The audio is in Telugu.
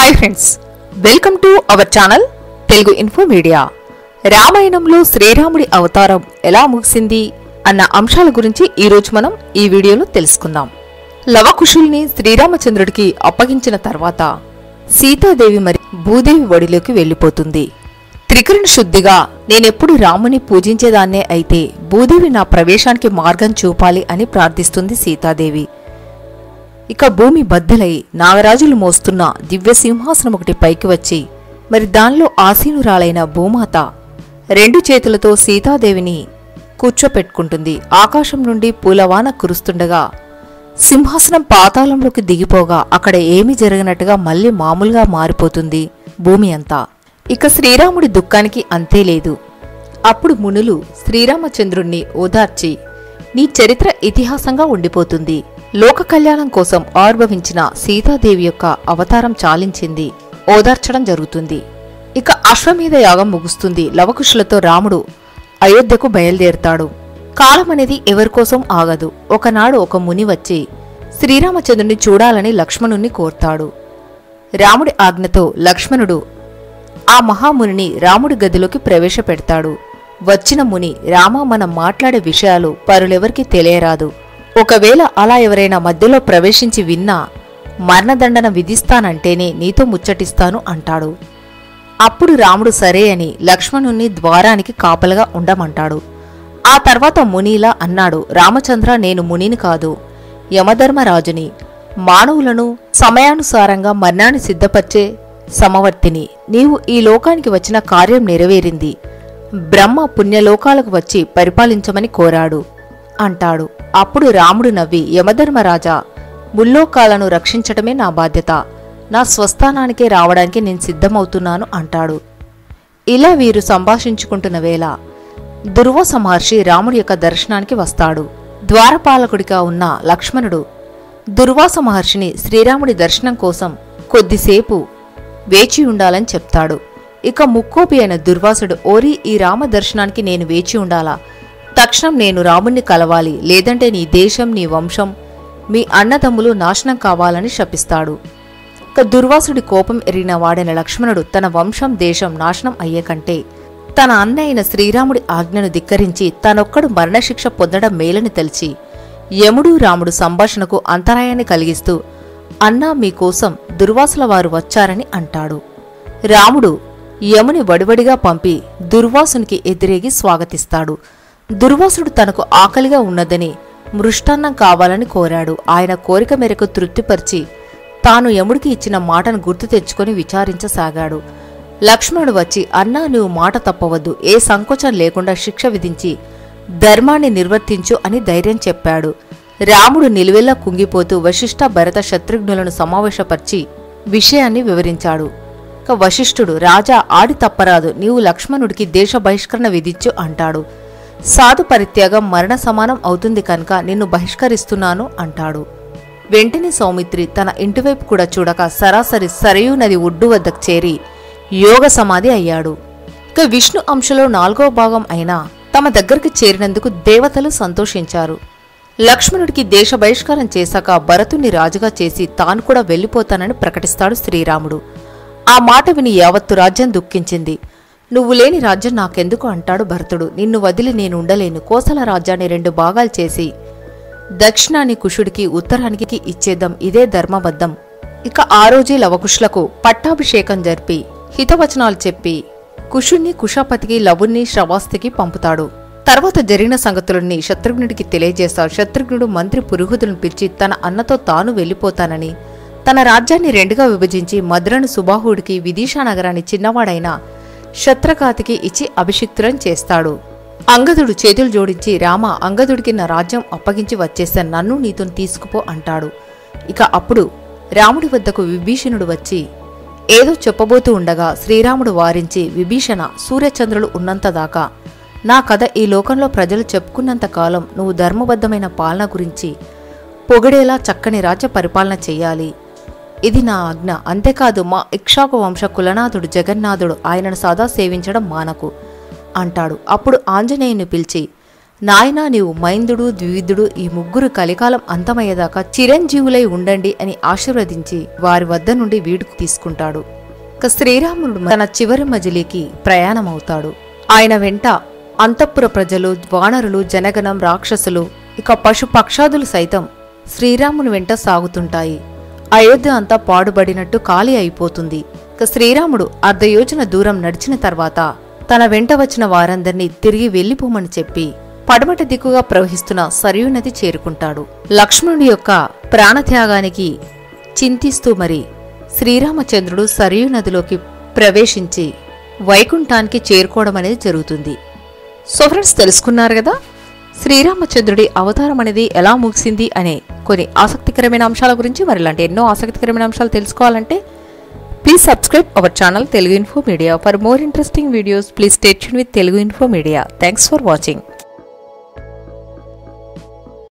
hi friends welcome to our channel Telugu info media రామాయణంలో శ్రీరాముడి అవతారం ఎలా ముగిసింది అన్న అంశాల గురించి ఈ రోజు మనం ఈ వీడియోలో తెలుసుకుందాం లవకుశుల్ని శ్రీరామచంద్రుడికి అప్పగించిన తర్వాత సీతాదేవి మరి భూదేవి ఒడిలోకి వెళ్లిపోతుంది త్రికరణ శుద్ధిగా నేనెప్పుడు రాముని పూజించేదాన్నే అయితే భూదేవి నా ప్రవేశానికి మార్గం చూపాలి అని ప్రార్థిస్తుంది సీతాదేవి ఇక భూమి బద్దలై నాగరాజులు మోస్తున్న దివ్య సింహాసనం ఒకటి పైకి వచ్చి మరి దానిలో ఆసీనురాలైన భూమాత రెండు చేతులతో సీతాదేవిని కూర్చోపెట్టుకుంటుంది ఆకాశం నుండి పూలవాన కురుస్తుండగా సింహాసనం పాతాళంలోకి దిగిపోగా అక్కడ ఏమీ జరగనట్టుగా మళ్ళీ మామూలుగా మారిపోతుంది భూమి అంతా ఇక శ్రీరాముడి దుఃఖానికి అంతే లేదు అప్పుడు మునులు శ్రీరామచంద్రుణ్ణి ఓదార్చి నీ చరిత్ర ఇతిహాసంగా ఉండిపోతుంది లోక కళ్యాణం కోసం ఆర్భవించిన సీతాదేవి యొక్క అవతారం చాలించింది ఓదార్చడం జరుగుతుంది ఇక అశ్వమేధ యాగం ముగుస్తుంది లవకుశులతో రాముడు అయోధ్యకు బయలుదేరుతాడు కాలం అనేది ఎవరికోసం ఆగదు ఒకనాడు ఒక ముని వచ్చి శ్రీరామచంద్రుని చూడాలని లక్ష్మణుణ్ణి కోర్తాడు రాముడి ఆజ్ఞతో లక్ష్మణుడు ఆ మహామునిని రాముడి గదిలోకి ప్రవేశపెడతాడు వచ్చిన ముని రామ మనం మాట్లాడే విషయాలు పరులెవరికి తెలియరాదు ఒకవేళ అలా ఎవరైనా మధ్యలో ప్రవేశించి విన్నా మరణదండన విధిస్తానంటేనే నీతో ముచ్చటిస్తాను అంటాడు అప్పుడు రాముడు సరే అని లక్ష్మణుణ్ణి ద్వారానికి కాపలగా ఉండమంటాడు ఆ తర్వాత మునిలా అన్నాడు రామచంద్ర నేను మునిని కాదు యమధర్మరాజుని మానవులను సమయానుసారంగా మరణాన్ని సిద్ధపరిచే సమవర్తిని నీవు ఈ లోకానికి వచ్చిన కార్యం నెరవేరింది బ్రహ్మ పుణ్యలోకాలకు వచ్చి పరిపాలించమని కోరాడు అంటాడు అప్పుడు రాముడు నవ్వి యమధర్మరాజా ముల్లోకాలను రక్షించటమే నా బాధ్యత నా స్వస్థానానికే రావడానికి నేను సిద్ధమవుతున్నాను అంటాడు ఇలా వీరు సంభాషించుకుంటున్న వేళ దుర్వాస మహర్షి రాముడి యొక్క దర్శనానికి వస్తాడు ద్వారపాలకుడిగా ఉన్న లక్ష్మణుడు దుర్వాస మహర్షిని శ్రీరాముడి దర్శనం కోసం కొద్దిసేపు వేచి ఉండాలని చెప్తాడు ఇక ముక్కోపి అయిన దుర్వాసుడు ఓరి ఈ రామ దర్శనానికి నేను వేచి ఉండాలా తక్షణం నేను రాముణ్ణి కలవాలి లేదంటే నీ దేశం నీ వంశం మీ అన్నదమ్ములు నాశనం కావాలని శపిస్తాడు ఇక దుర్వాసుడి కోపం ఎరిగిన వాడైన లక్ష్మణుడు తన వంశం దేశం నాశనం అయ్యే కంటే తన అన్న అయిన శ్రీరాముడి ఆజ్ఞను ధిక్కరించి తనొక్కడు మరణశిక్ష పొందడం మేలని తెలిసి యముడు రాముడు సంభాషణకు అంతరాయాన్ని కలిగిస్తూ అన్నా మీకోసం దుర్వాసుల వారు వచ్చారని అంటాడు రాముడు యముని వడివడిగా పంపి దుర్వాసునికి ఎదురేగి స్వాగతిస్తాడు దుర్వాసుడు తనకు ఆకలిగా ఉన్నదని మృష్టాన్నం కావాలని కోరాడు ఆయన కోరిక మేరకు తృప్తిపరిచి తాను యముడికి ఇచ్చిన మాటను గుర్తు తెచ్చుకొని విచారించసాగాడు లక్ష్మణుడు వచ్చి అన్నా నువ్వు మాట తప్పవద్దు ఏ సంకోచం లేకుండా శిక్ష విధించి ధర్మాన్ని నిర్వర్తించు అని ధైర్యం చెప్పాడు రాముడు నిలువెల్లా కుంగిపోతూ వశిష్ఠ భరత శత్రుఘ్నులను సమావేశపరిచి విషయాన్ని వివరించాడు ఇక వశిష్ఠుడు రాజా ఆడి తప్పరాదు నీవు లక్ష్మణుడికి దేశ బహిష్కరణ విధించు అంటాడు సాధు పరిత్యాగం మరణ సమానం అవుతుంది కనుక నిన్ను బహిష్కరిస్తున్నాను అంటాడు వెంటనే సౌమిత్రి తన ఇంటివైపు కూడా చూడక సరాసరి సరయూ నది ఒడ్డు వద్దకు చేరి యోగ సమాధి అయ్యాడు ఇక విష్ణు అంశలో నాలుగో భాగం అయిన తమ దగ్గరికి చేరినందుకు దేవతలు సంతోషించారు లక్ష్మణుడికి దేశ బహిష్కారం చేశాక భరతుణ్ణి రాజుగా చేసి తాను కూడా వెళ్ళిపోతానని ప్రకటిస్తాడు శ్రీరాముడు ఆ మాట విని యావత్తు రాజ్యం దుఃఖించింది నువ్వు లేని రాజ్యం నాకెందుకు అంటాడు భరతుడు నిన్ను వదిలి నేను ఉండలేను కోసల రాజ్యాన్ని రెండు భాగాలు చేసి దక్షిణాన్ని కుషుడికి ఉత్తరానికి ఇచ్చేద్దాం ఇదే ధర్మబద్ధం ఇక ఆ రోజే లవకుశులకు పట్టాభిషేకం జరిపి హితవచనాలు చెప్పి కుషుణ్ణి కుషాపతికి లవుణ్ణి శ్రవాస్తికి పంపుతాడు తర్వాత జరిగిన సంగతులన్నీ శత్రుఘ్నుడికి తెలియజేస్తాడు శత్రుఘ్నుడు మంత్రి పురుహుదులను పిలిచి తన అన్నతో తాను వెళ్ళిపోతానని తన రాజ్యాన్ని రెండుగా విభజించి మద్రను సుబాహుడికి విదిషా నగరాన్ని చిన్నవాడైన శత్రఘాతికి ఇచ్చి అభిషిక్తులను చేస్తాడు అంగదుడు చేతులు జోడించి రామ అంగదుడికి నా రాజ్యం అప్పగించి వచ్చేస్తాను నన్ను నీతో తీసుకుపో అంటాడు ఇక అప్పుడు రాముడి వద్దకు విభీషణుడు వచ్చి ఏదో చెప్పబోతూ ఉండగా శ్రీరాముడు వారించి విభీషణ సూర్యచంద్రులు ఉన్నంతదాకా నా కథ ఈ లోకంలో ప్రజలు చెప్పుకున్నంత కాలం నువ్వు ధర్మబద్ధమైన పాలన గురించి పొగిడేలా చక్కని రాజ్య పరిపాలన చెయ్యాలి ఇది నా ఆజ్ఞ అంతేకాదు మా ఇక్షాకు వంశ కులనాథుడు జగన్నాథుడు ఆయనను సదా సేవించడం మానకు అంటాడు అప్పుడు ఆంజనేయుని పిలిచి నాయనా నీవు మైందుడు ద్వివిధుడు ఈ ముగ్గురు కలికాలం అంతమయ్యేదాకా చిరంజీవులై ఉండండి అని ఆశీర్వదించి వారి వద్ద నుండి వీడుకు తీసుకుంటాడు ఇక శ్రీరాముడు తన చివరి మజిలీకి ప్రయాణమవుతాడు ఆయన వెంట అంతఃపుర ప్రజలు వానరులు జనగణం రాక్షసులు ఇక పశు పక్షాదులు సైతం శ్రీరాముని వెంట సాగుతుంటాయి అయోధ్య అంతా పాడుబడినట్టు ఖాళీ అయిపోతుంది ఇక శ్రీరాముడు అర్ధయోజన దూరం నడిచిన తర్వాత తన వెంట వచ్చిన వారందర్నీ తిరిగి వెళ్లిపోమని చెప్పి పడమట దిక్కుగా ప్రవహిస్తున్న సరియు నది చేరుకుంటాడు లక్ష్మణుడి యొక్క ప్రాణత్యాగానికి చింతిస్తూ మరి శ్రీరామచంద్రుడు సరియు నదిలోకి ప్రవేశించి వైకుంఠానికి చేరుకోవడం అనేది జరుగుతుంది సో ఫ్రెండ్స్ తెలుసుకున్నారు కదా శ్రీరామచంద్రుడి అవతారం అనేది ఎలా ముగిసింది అనే కొన్ని ఆసక్తికరమైన అంశాల గురించి మరి ఇలాంటి ఎన్నో ఆసక్తికరమైన అంశాలు తెలుసుకోవాలంటే please subscribe our channel Telugu info media for more interesting videos please stay with Telugu info media thanks for watching